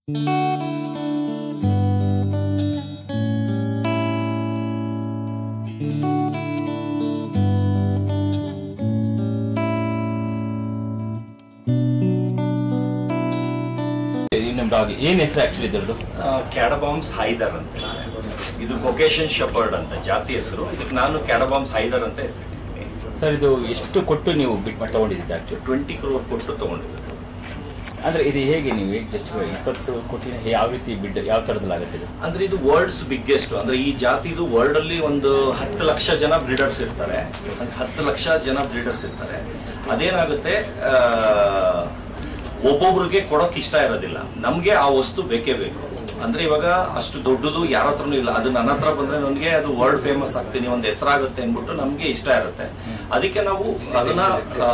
ಇನ್ನೊಂದು ಡಾಗ್ ಏನ್ ಹೆಸರು ಆಕ್ಚುಲಿ ಇದ್ರದ್ದು ಕ್ಯಾಡಬಾಮ್ಸ್ ಹೈದರ್ ಅಂತ ಇದು ಕೊಕೇಶನ್ ಶಪರ್ಡ್ ಅಂತ ಜಾತಿ ಹೆಸರು ಇದಕ್ಕೆ ನಾನು ಕ್ಯಾಡಬಾಮ್ಸ್ ಹೈದರ್ ಅಂತ ಹೆಸರಿಟ್ಟಿದ್ದೀನಿ ಸರ್ ಇದು ಎಷ್ಟು ಕೊಟ್ಟು ನೀವು ಬಿಟ್ ಮಾಡಿ ತಗೊಂಡಿದ್ದು ಆಕ್ಚುಲಿ ಟ್ವೆಂಟಿ ಕ್ರೋರ್ ಕೊಟ್ಟು ತಗೊಂಡಿದ್ದು ಅಂದ್ರೆ ಇದು ಹೇಗೆ ನೀವು ಜಸ್ಟ್ ಇಪ್ಪತ್ತು ಕೋಟಿ ಯಾವ ರೀತಿ ಬಿಡ್ ಯಾವ ತರದಲ್ಲಾಗುತ್ತೆ ಇದು ಅಂದ್ರೆ ಇದು ವರ್ಲ್ಡ್ಸ್ ಬಿಗ್ಗೆಸ್ಟ್ ಅಂದ್ರೆ ಈ ಜಾತಿದು ವರ್ಲ್ಡ್ ಅಲ್ಲಿ ಒಂದು ಹತ್ತು ಲಕ್ಷ ಜನ ಬ್ರೀಡರ್ಸ್ ಇರ್ತಾರೆ ಅಂದ್ರೆ ಹತ್ತು ಲಕ್ಷ ಜನ ಬ್ರೀಡರ್ಸ್ ಇರ್ತಾರೆ ಅದೇನಾಗುತ್ತೆ ಆ, ಒಬ್ಬೊಬ್ರಿಗೆ ಕೊಡೋಕ್ ಇಷ್ಟ ಇರೋದಿಲ್ಲ ನಮ್ಗೆ ಆ ವಸ್ತು ಬೇಕೇ ಬೇಕು ಅಂದ್ರೆ ಇವಾಗ ಅಷ್ಟು ದೊಡ್ಡದು ಯಾರ ಹತ್ರನೂ ಇಲ್ಲ ಅದು ನನ್ನ ಹತ್ರ ಬಂದ್ರೆ ನನಗೆ ಅದು ವರ್ಲ್ಡ್ ಫೇಮಸ್ ಆಗ್ತೀನಿ ಒಂದು ಹೆಸರಾಗುತ್ತೆ ಅಂದ್ಬಿಟ್ಟು ನಮ್ಗೆ ಇಷ್ಟ ಇರುತ್ತೆ ಅದಕ್ಕೆ ನಾವು ಅದನ್ನ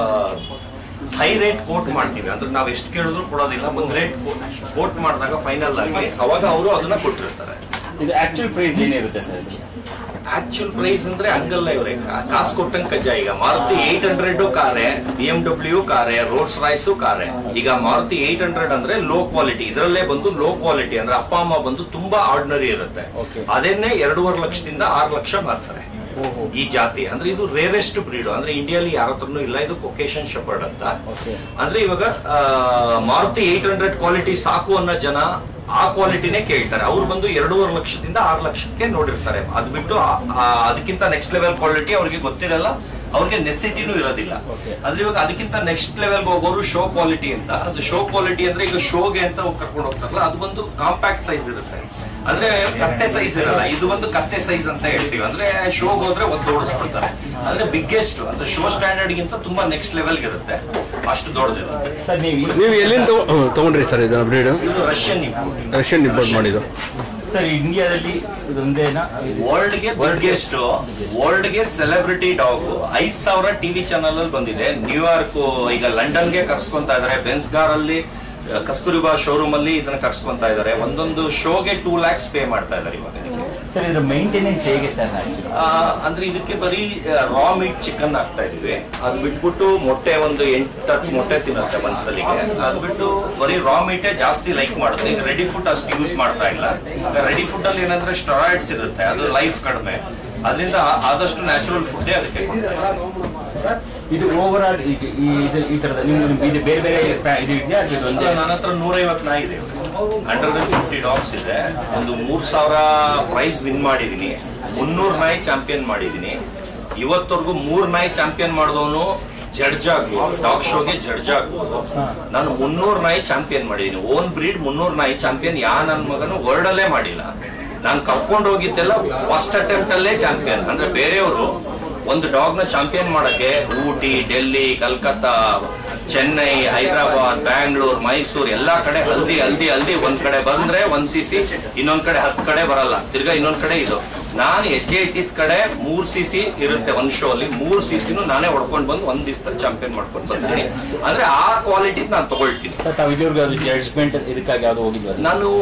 ಹೈ ರೇಟ್ ಕೋಟ್ ಮಾಡ್ತೀವಿ ಅಂದ್ರೆ ನಾವ್ ಎಷ್ಟು ಕೇಳಿದ್ರು ಕೊಡೋದಿಲ್ಲ ಒಂದ್ ರೇಟ್ ಕೋಟ್ ಮಾಡಿದಾಗ ಫೈನಲ್ ಆಗಿ ಅವಾಗ ಅವರು ಅದನ್ನ ಕೊಟ್ಟಿರ್ತಾರೆ ಇದು ಆಕ್ಚುಲ್ ಪ್ರೈಸ್ ಏನಿರುತ್ತೆ ಸರ್ ಇದು ಆಕ್ಚುಲ್ ಪ್ರೈಸ್ ಅಂದ್ರೆ ಹಂಗಲ್ಲ ಇವ್ರೆ ಕಾಸು ಕೊಟ್ಟಂಗ್ ಕಜ್ಜ ಈಗ ಮಾರುತಿ ಏಟ್ ಹಂಡ್ರೆಡ್ ಕಾರೆ ಬಿ ಎಂ ಡಬ್ಲ್ಯೂ ಕಾರೆ ರೋಲ್ಸ್ ರಾಯ್ಸು ಕಾರೆ ಈಗ ಮಾರುತಿ ಏಟ್ ಹಂಡ್ರೆಡ್ ಅಂದ್ರೆ ಲೋ ಕ್ವಾಲಿಟಿ ಇದರಲ್ಲೇ ಬಂದು ಲೋ ಕ್ವಾಲಿಟಿ ಅಂದ್ರೆ ಅಪ್ಪ ಅಮ್ಮ ಬಂದು ತುಂಬಾ ಆರ್ಡಿನರಿ ಇರುತ್ತೆ Okay. ಅದನ್ನೇ ಎರಡೂವರೆ ಲಕ್ಷದಿಂದ ಆರು ಲಕ್ಷ ಮಾರ್ತಾರೆ ಓಹೋ ಈ ಜಾತಿ ಅಂದ್ರೆ ಇದು ರೇರೆಸ್ಟ್ ಬ್ರೀಡ್ ಅಂದ್ರೆ ಇಂಡಿಯಾಲಿ ಯಾರ ಹತ್ರನೂ ಇಲ್ಲ ಇದು ಕೊಕೇಶನ್ ಶಪರ್ಡ್ ಅಂತ Okay. ಅಂದ್ರೆ ಇವಾಗ ಆ, ಮಾರುತಿ ಏಟ್ ಹಂಡ್ರೆಡ್ ಕ್ವಾಲಿಟಿ ಸಾಕು ಅನ್ನೋ ಜನ ಆ ಕ್ವಾಲಿಟಿನೇ ಕೇಳ್ತಾರೆ ಅವ್ರು ಬಂದು ಎರಡೂವರೆ ಲಕ್ಷದಿಂದ ಆರು ಲಕ್ಷಕ್ಕೆ ನೋಡಿರ್ತಾರೆ ಅದ್ ಬಿಟ್ಟು ಆ- ಆ- ಅದಕ್ಕಿಂತ ನೆಕ್ಸ್ಟ್ ಲೆವೆಲ್ ಕ್ವಾಲಿಟಿ ಅವ್ರಿಗೆ ಗೊತ್ತಿರಲ್ಲ ಅವ್ರಿಗೆ ನೆಸಿಟಿನೂ ಇರೋದಿಲ್ಲ Okay. ಅಂದ್ರೆ ಇವಾಗ ಅದಕ್ಕಿಂತ ನೆಕ್ಸ್ಟ್ ಲೆವೆಲ್ ಹೋಗೋರು ಶೋ ಕ್ವಾಲಿಟಿ ಅಂತ ಅದು ಶೋ ಕ್ವಾಲಿಟಿ ಅಂದ್ರೆ ಈಗ ಶೋಗೆ ಅಂತ ಕರ್ಕೊಂಡು ಹೋಗ್ತಾರಲ್ಲ ಅದು ಒಂದು ಕಾಂಪ್ಯಾಕ್ಟ್ ಸೈಜ್ ಇರುತ್ತೆ ಅಂದ್ರೆ ಕತ್ತೆ ಸೈಜ್ ಇರಲ್ಲ ಇದು ಒಂದು ಕತ್ತೆ ಸೈಜ್ ಅಂತ ಹೇಳ್ತೀವಿ ಅಂದ್ರೆ ಶೋಗ್ ಹೋದ್ರೆ ಒಂದು ಓಡಿಸ್ಬಿಡ್ತಾರೆ ಅಂದ್ರೆ ಬಿಗ್ಗೆಸ್ಟ್ ಅಂದ್ರೆ ಶೋ ಸ್ಟ್ಯಾಂಡರ್ಡ್ ಗಿಂತ ತುಂಬಾ ನೆಕ್ಸ್ಟ್ ಲೆವೆಲ್ ಇರುತ್ತೆ ಅಷ್ಟು ದೊಡ್ಡದಿರುತ್ತೆ ಸರ್ ನೀವು ನೀವು ಎಲ್ಲಿಂದ ತಗೊ- ಹ್ಮ್, ತಗೊಂಡ್ರಿ ಸರ್ ಇದನ್ನ ಬ್ರೀಡ್ ಇದು ರಷ್ಯನ್ ಇಂಪೋರ್ಟ್ ರಷ್ಯನ್ ಇಂಪೋರ್ಟ್ ಮಾಡಿದ್ದು ಸರ್ ಇಂಡಿಯಾದಲ್ಲಿ ಇದೊಂದೇನಾ ಇದು- ವರ್ಲ್ಡ್ ಗೆ ಬಿಗ್ಗೆಸ್ಟ್ ವರ್ಲ್ಡ್ ಗೆ ಸೆಲೆಬ್ರಿಟಿ ಡಾಗ್ ಐದ್ ಸಾವಿರ ಟಿವಿ ಚಾನಲ್ ಅಲ್ಲಿ ಬಂದಿದೆ ನ್ಯೂಯಾರ್ಕ್ ಈಗ ಲಂಡನ್ ಗೆ ಕರ್ಸ್ಕೊಂತಾ ಇದಾರೆ ಬೆನ್ಸ್ಗಾರ್ ಅಲ್ಲಿ ಆ, ಕಸ್ತೂರಿಬಾ ಶೋರೂಮ್ ಅಲ್ಲಿ ಇದನ್ನ ಕರ್ಸ್ಕೊಂತಾ ಇದಾರೆ ಒಂದೊಂದು ಶೋಗೆ ಟೂ ಲ್ಯಾಕ್ಸ್ ಪೇ ಮಾಡ್ತಾ ಇದಾರೆ ಇವಾಗ ಇದಕ್ಕೆ ಸರ್ ಇದ್ರ ಮೇಂಟೆನೆನ್ಸ್ ಹೇಗೆ ಸರ್ ಆಕ್ಚುಲಿ ಆ, ಅಂದ್ರೆ ಇದಕ್ಕೆ ಬರೀ ರಾ ಮೀಟ್ ಚಿಕನ್ ಹಾಕ್ತಾ ಇದೀವಿ ಅದ್ ಬಿಟ್ಬಿಟ್ಟು ಮೊಟ್ಟೆ ಒಂದು ಎಂಟತ್ತು ಮೊಟ್ಟೆ ತಿನ್ನುತ್ತೆ ಒಂದ್ಸಲಿಗೆ ಅದ್ ಬಿಟ್ಟು ಬರೀ ರಾ ಮೀಟೇ ಜಾಸ್ತಿ ಲೈಕ್ ಮಾಡುತ್ತೆ ಈಗ ರೆಡಿ ಫುಡ್ ಅಷ್ಟು ಯೂಸ್ ಮಾಡ್ತಾ ಇಲ್ಲ ರೆಡಿ ಫುಡ್ ಅಲ್ಲಿ ಏನಂದ್ರೆ ಸ್ಟೆರಾಯ್ಡ್ಸ್ ಇರುತ್ತೆ ಅದು ಲೈಫ್ ಕಡಿಮೆ ಅದರಿಂದ ಆದಷ್ಟು ನ್ಯಾಚುರಲ್ ಫುಡ್ಡೇ ಅದಕ್ಕೆ ಕೊಡ್ತಾ ಇದ್ದೀವಿ. ಇದು ಓವರ್ ಆಲ್ ಈ ಇದು ಈ ತರದ ನಿಮ್ಗೆ ಇದು ಬೇರೆ ಬೇರೆ ಪ್ಯಾ- ಇದು ಇದೆಯಾ ಅದು ಇದೊಂದೇ ನನ್ನ ಹತ್ರ ನೂರೈವತ್ತು ನಾಯಿ ಇದೆ ಹಂಡ್ರೆಡ್ ಅಂಡ್ ಫಿಫ್ಟಿ ಡಾಗ್ಸ್ ಇದೆ ಒಂದು ಮೂರ್ ಸಾವಿರ ಪ್ರೈಸ್ ವಿನ್ ಮಾಡಿದೀನಿ ಮುನ್ನೂರು ನಾಯಿ ಚಾಂಪಿಯನ್ ಮಾಡಿದೀನಿ ಇವತ್ತವರೆಗೂ ಮೂರ್ ನಾಯಿ ಚಾಂಪಿಯನ್ ಮಾಡಿದವನು ಜಡ್ಜ್ ಆಗ್ಬೋದು ಡಾಗ್ ಶೋಗೆ ಜಡ್ಜ್ ಆಗ್ಬೋದು ನಾನು ಮುನ್ನೂರು ನಾಯಿ ಚಾಂಪಿಯನ್ ಮಾಡಿದೀನಿ ಓನ್ ಬ್ರೀಡ್ ಮುನ್ನೂರು ನಾಯಿ ಚಾಂಪಿಯನ್ ಯಾ ನನ್ನ ಮಗನು ವರ್ಲ್ಡ್ ಅಲ್ಲೇ ಮಾಡಿಲ್ಲ ನಾನು ಕರ್ಕೊಂಡು ಹೋಗಿದ್ದೆಲ್ಲ ಫಸ್ಟ್ ಅಟೆಂಪ್ಟ್ ಅಲ್ಲೇ ಚಾಂಪಿಯನ್ ಅಂದ್ರೆ ಬೇರೆಯವರು ಒಂದು ಡಾಗ್ ನ ಚಾಂಪಿಯನ್ ಮಾಡಕ್ಕೆ ಊಟಿ ಡೆಲ್ಲಿ ಕಲ್ಕತ್ತಾ ಚೆನ್ನೈ ಹೈದರಾಬಾದ್ ಬ್ಯಾಂಗ್ಳೂರ್ ಮೈಸೂರ್ ಎಲ್ಲಾ ಕಡೆ ಹಲ್ದಿ ಹಲ್ದಿ ಹಲ್ದಿ ಒಂದ್ ಕಡೆ ಬಂದ್ರೆ ಒಂದ್ ಸಿ ಸಿ ಇನ್ನೊಂದ್ ಕಡೆ ಹತ್ ಕಡೆ ಬರಲ್ಲ ತಿರ್ಗಾ ಇನ್ನೊಂದ್ ಕಡೆ ಇದು ನಾನು ಹೆಜ್ಜೆ ಇಟ್ಟಿದ್ ಕಡೆ ಮೂರ್ ಸಿ ಸಿ ಇರುತ್ತೆ ಒಂದ್ ಶೋ ಅಲ್ಲಿ ಮೂರ್ ಸಿ ಸಿನು ನಾನೇ ಹೊಡ್ಕೊಂಡ್ ಬಂದು ಒಂದ್ ದಿವಸದಲ್ಲಿ ಚಾಂಪಿಯನ್ ಮಾಡ್ಕೊಂಡು ಬಂದಿದ್ದೀನಿ ಅಂದ್ರೆ ಆ ಕ್ವಾಲಿಟಿ ನಾನು ತಗೊಳ್ತೀನಿ ಸರ್ ತಾವು ಇಲ್ಲಿವರೆಗೂ ಅದು ಜಡ್ಜ್ಮೆಂಟ್ ಇದಕ್ಕಾಗಿ ಯಾವ್ದು ಹೋಗಿಲ್ವಾ ಸರ್? ನಾನು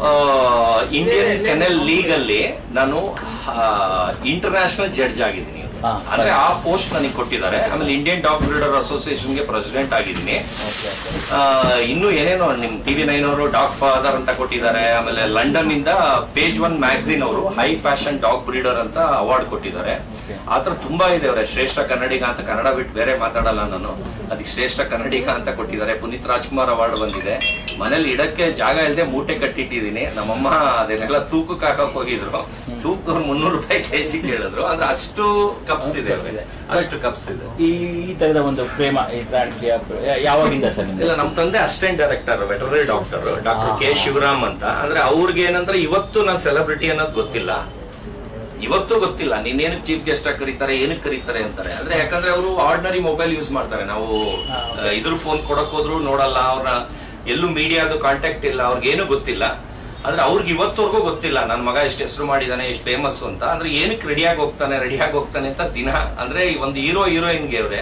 ಇಂಡಿಯನ್ ಕೆನೆಲ್ ಲೀಗ್ ಅಲ್ಲಿ ನಾನು ಇಂಟರ್ನ್ಯಾಷನಲ್ ಜಡ್ಜ್ ಆಗಿದ್ದೀನಿ ಹಾ. ಅಂದ್ರೆ ಆ ಪೋಸ್ಟ್ ನನಗೆ ಕೊಟ್ಟಿದ್ದಾರೆ ಆಮೇಲೆ ಇಂಡಿಯನ್ ಡಾಗ್ ಬ್ರೀಡರ್ ಅಸೋಸಿಯೇಷನ್ಗೆ ಪ್ರೆಸಿಡೆಂಟ್ ಆಗಿದ್ದೀನಿ Okay, okay. ಆ, ಇನ್ನು ಏನೇನೋ ನಿಮ್ ಟಿವಿ ನೈನ್ ಅವರು ಡಾಗ್ ಫಾದರ್ ಅಂತ ಕೊಟ್ಟಿದ್ದಾರೆ ಆಮೇಲೆ ಲಂಡನ್ ಇಂದ ಪೇಜ್ ಒನ್ ಮ್ಯಾಗಝಿನ್ ಅವರು ಹೈ ಫ್ಯಾಷನ್ ಡಾಗ್ ಬ್ರೀಡರ್ ಅಂತ ಅವಾರ್ಡ್ ಕೊಟ್ಟಿದ್ದಾರೆ Okay. ಆತರ ತುಂಬಾ ಇದೆ ಅವ್ರೆ ಶ್ರೇಷ್ಠ ಕನ್ನಡಿಗ ಅಂತ ಕನ್ನಡ ಬಿಟ್ಟು ಬೇರೆ ಮಾತಾಡಲ್ಲ ನಾನು ಅದಕ್ಕೆ ಶ್ರೇಷ್ಠ ಕನ್ನಡಿಗ ಅಂತ ಕೊಟ್ಟಿದ್ದಾರೆ ಪುನೀತ್ ರಾಜ್ಕುಮಾರ್ ಅವಾರ್ಡ್ ಬಂದಿದೆ ಮನೇಲಿ ಇಡಕ್ಕೆ ಜಾಗ ಇಲ್ಲದೆ ಮೂಟೆ ಕಟ್ಟಿಟ್ಟಿದ್ದೀನಿ ನಮ್ಮಮ್ಮ ಅದನ್ನೆಲ್ಲ ತೂಕಕ್ಕೆ ಹಾಕಕ್ ಹೋಗಿದ್ರು ತೂಕ ಮುನ್ನೂರು ರೂಪಾಯಿ ಕೆಜಿ ಕೇಳಿದ್ರು ಅಂದ್ರೆ ಅಷ್ಟು ಕಪ್ಸ್ ಇದೆ ಅವ್ರಿಗೆ. ಅಷ್ಟು ಕಪ್ಸ್ ಇದೆ ಈ ಈ ತರದ ಒಂದು ಪ್ರೇಮ ಈ ಪ್ರಾಣಿ ಯಾವಾಗಿಂದ ಸರ್ ನಿಮ್ಗೆ ಇಲ್ಲ ನಮ್ ತಂದೆ assistant director veterinary doctor doctor K Shivaram ಅಂತ ಅಂದ್ರೆ ಅವ್ರಿಗೆ ಏನಂದ್ರೆ ಇವತ್ತು ನಾನು ಸೆಲೆಬ್ರಿಟಿ ಅನ್ನೋದು ಗೊತ್ತಿಲ್ಲ ಇವತ್ತು ಗೊತ್ತಿಲ್ಲ ನೀನೇನಕ್ಕೆ ಚೀಫ್ ಗೆಸ್ಟ್ ಆಗಿ ಕರೀತಾರೆ ಏನಕ್ಕೆ ಕರೀತಾರೆ ಅಂತಾರೆ ಅಂದ್ರೆ ಯಾಕಂದ್ರೆ ಅವರು ಆರ್ಡಿನರಿ ಮೊಬೈಲ್ ಯೂಸ್ ಮಾಡ್ತಾರೆ ನಾವು ಆ, ಇದ್ರ ಫೋನ್ ಕೊಡಕ್ ಹೋದ್ರು ನೋಡಲ್ಲ ಅವ್ರ ಎಲ್ಲೂ ಮೀಡಿಯಾದು ಕಾಂಟ್ಯಾಕ್ಟ್ ಇಲ್ಲ ಅವ್ರಿಗೆ ಏನು ಗೊತ್ತಿಲ್ಲ ಅಂದ್ರೆ ಅವ್ರಿಗೆ ಇವತ್ತವರೆಗೂ ಗೊತ್ತಿಲ್ಲ ನನ್ನ ಮಗ ಎಷ್ಟು ಹೆಸರು ಮಾಡಿದಾನೆ ಎಷ್ಟು ಫೇಮಸ್ ಅಂತ ಅಂದ್ರೆ ಏನಕ್ಕೆ ರೆಡಿಯಾಗಿ ಹೋಗ್ತಾನೆ ರೆಡಿಯಾಗಿ ಹೋಗ್ತಾನೆ ಅಂತ ದಿನ ಅಂದ್ರೆ ಈ ಒಂದು ಹೀರೋ ಹೀರೋಯಿನ್ಗೆ ಅವ್ರೆ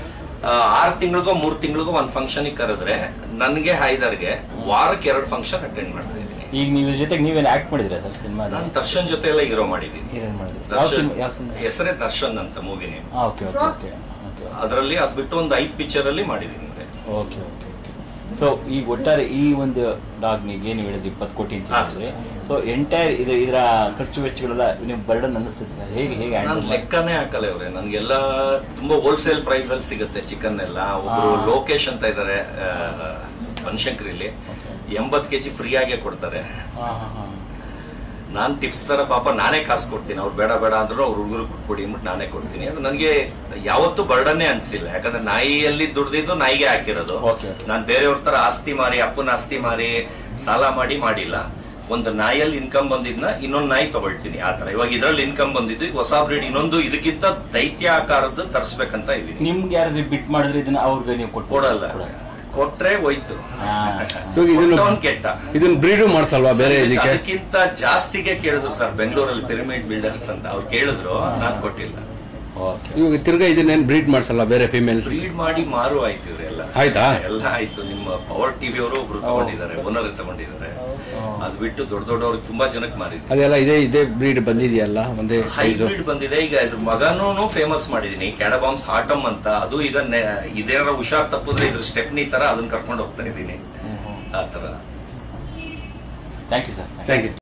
ಆರ್ ತಿಂಗಳಿಗೋ ಮೂರ್ ತಿಂಗಳಿಗೋ ಒಂದ್ ಫಂಕ್ಷನ್ ಕರೆದ್ರೆ ನನ್ಗೆ ಹೈದರ್ಗೆ ವಾರಕ್ಕೆ ಎರಡು ಫಂಕ್ಷನ್ ಅಟೆಂಡ್ ಮಾಡ್ತಾ ಇದ್ದೀನಿ ಈಗ ನೀವು ಜೊತೆಗೆ ನೀವೇನು ಆಕ್ಟ್ ಮಾಡಿದ್ರಾ ಸರ್ ಸಿನಿಮಾ ನಾನು ದರ್ಶನ್ ಜೊತೆ ಎಲ್ಲ ಹೀರೋ ಮಾಡಿದ್ದೀನಿ ಏನೇನು ಮಾಡಿದ್ರಿ ಯಾವ ದರ್ಶನ್ ಸಿನಿಮಾ ಯಾವ ಸಿನಿಮಾ ಹೆಸರೇ ದರ್ಶನ್ ಅಂತ movie name okay okay okay okay ಅದರಲ್ಲಿ ಅದ್ ಬಿಟ್ಟು ಒಂದು ಐದ್ ಪಿಕ್ಚರ್ ಅಲ್ಲಿ ಮಾಡಿದ್ದೀನಿ ಓಕೆ ಓಕೆ ಓಕೆ ಸೊ ಈ ಒಟ್ಟಾರೆ ಈ ಒಂದು ಡಾಗ್ ನೀವು ಏನು ಹೇಳಿದ್ರಿ ಇಪ್ಪತ್ತು ಕೋಟಿ ಅಂತ ಹಾ, ಹೇಳಿದ್ರೆ ಸೊ ಎಂಟೈರ್ ಇದು ಇದರ ಖರ್ಚು ವೆಚ್ಚಗಳೆಲ್ಲ ನೀವು ಬರ್ಡನ್ ಅನ್ನಿಸ್ತದೆ ಹೇಗೆ ಹೇಗೆ ನಾನು handle ಮಾಡಿ- ಲೆಕ್ಕನೇ ಹಾಕಲ್ಲ ಇವ್ರೆ ನನ್ಗೆಲ್ಲ ತುಂಬಾ ಹೋಲ್ಸೇಲ್ ಪ್ರೈಸ್ ಅಲ್ಲಿ ಸಿಗುತ್ತೆ ಚಿಕನ್ ಎಲ್ಲ ಒಬ್ರು ಆ. ಲೋಕೇಶ್ ಅಂತ ಇದಾರೆ ಬನಶಂಕರಿಲಿ ಎಂಬತ್ ಕೆಜಿ ಫ್ರೀ ಆಗೇ ಕೊಡ್ತಾರೆ ಹಾ, ಹಾ, ಹಾ. ನಾನ್ ಟಿಪ್ಸ್ ತರ ಪಾಪ ನಾನೇ ಕಾಸು ಕೊಡ್ತೀನಿ ಅವ್ರು ಬೇಡ ಬೇಡ ಅಂದ್ರು ಅವ್ರ ಹುಡುಗರು ಕೊಟ್ಬಿಡಿ ಅಂದ್ಬಿಟ್ಟು ನಾನೇ ಕೊಡ್ತೀನಿ ಅದು ನನಗೆ ಯಾವತ್ತೂ ಬರ್ಡನ್ನೇ ಅನ್ಸಿಲ್ಲ ಯಾಕಂದ್ರೆ ನಾಯಿಯಲ್ಲಿ ದುಡ್ದಿದ್ದು ನಾಯಿಗೆ ಹಾಕಿರೋದು Okay, okay. ನಾನ್ ಬೇರೆಯವ್ರ ತರ ಆಸ್ತಿ ಮಾರಿ ಅಪ್ಪನ ಆಸ್ತಿ ಮಾರಿ ಸಾಲ ಮಾಡಿ ಮಾಡಿಲ್ಲ ಒಂದು ನಾಯಲ್ಲಿ ಇನ್ಕಮ್ ಬಂದಿದ್ನ ಇನ್ನೊಂದು ನಾಯಿ ತಗೊಳ್ತೀನಿ ಆತರ ಇವಾಗ ಇದ್ರಲ್ಲಿ ಇನ್ಕಮ್ ಬಂದಿದ್ದು ಈಗ ಹೊಸ ಬ್ರೀಡ್ ಇನ್ನೊಂದು ಇದಕ್ಕಿಂತ ದೈತ್ಯ ಆಕಾರದ್ದು ತರಿಸ್ಬೇಕಂತ ಇದೀನಿ ನಿಮ್ಗೆ ಯಾರಾದ್ರೂ ಬಿಟ್ ಮಾಡಿದ್ರೆ ಇದನ್ನ ಅವ್ರಿಗೆ ನೀವು ಕೊಟ್ಟು ಕೊಡಲ್ಲ ಕೊಟ್ರೆ ಹೋಯ್ತು ಹಾ. ಇವಾಗ ಇದನ್ನು ಕೊಟ್ಟವನ್ ಕೆಟ್ಟ ಇದನ್ನ ಬ್ರೀಡು ಮಾಡ್ಸಲ್ವಾ ಬೇರೆ ಇದಕ್ಕೆ ಅದಕ್ಕಿಂತ ಜಾಸ್ತಿಗೆ ಕೇಳಿದ್ರು ಸರ್ ಬೆಂಗಳೂರಲ್ಲಿ ಪಿರಮಿಡ್ ಬಿಲ್ಡರ್ಸ್ ಅಂತ ಅವ್ರು ಕೇಳಿದ್ರು ನಾನ್ ಕೊಟ್ಟಿಲ್ಲ ಓಕೆ ಇವಾಗ ತಿರ್ಗಾ ಇದನ್ನೇನು ಬ್ರೀಡ್ ಮಾಡ್ಸಲ್ಲ ಬೇರೆ ಫಿಮೇಲ್ ಬ್ರೀಡ್ ಮಾಡಿ ಮಾರು ಆಯ್ತು ಇವರೆಲ್ಲ ಆಯ್ತಾ? ಎಲ್ಲ ಆಯ್ತು ನಿಮ್ಮ ಪವರ್ ಟಿವಿ ಅವರು ಒಬ್ರು ತಗೊಂಡಿದ್ದಾರೆ ಓನರ್ ತಗೊಂಡಿದ್ದಾರೆ ಅದು ಬಿಟ್ಟು ದೊಡ್ಡ ದೊಡ್ಡವ್ರಿಗೆ ತುಂಬಾ ಜನಕ್ಕೆ ಮಾರಿದ್ರು ಅದೆಲ್ಲ ಇದೇ ಇದೇ ಬ್ರೀಡ್ ಬಂದಿದೆಯಲ್ಲ ಒಂದೇ ಸೈಜು ಹೈಬ್ರಿಡ್ ಬಂದಿದೆ ಈಗ ಇದ್ರ ಮಗನೂ ಫೇಮಸ್ ಮಾಡಿದೀನಿ ಕ್ಯಾಡಬಾಮ್ಸ್ ಹಾಟಮ್ ಅಂತ ಅದು ಈಗ ನೆ- ಇದೇನಾರ ಹುಷಾರ್ ತಪ್ಪಿದ್ರೆ ಇದ್ರ ಸ್ಟೆಪ್ನಿ ತರ ಅದನ್ನ ಕರ್ಕೊಂಡು ಹೋಗ್ತಾ ಇದ್ದೀನಿ ಆ ತರ thank you sir thank you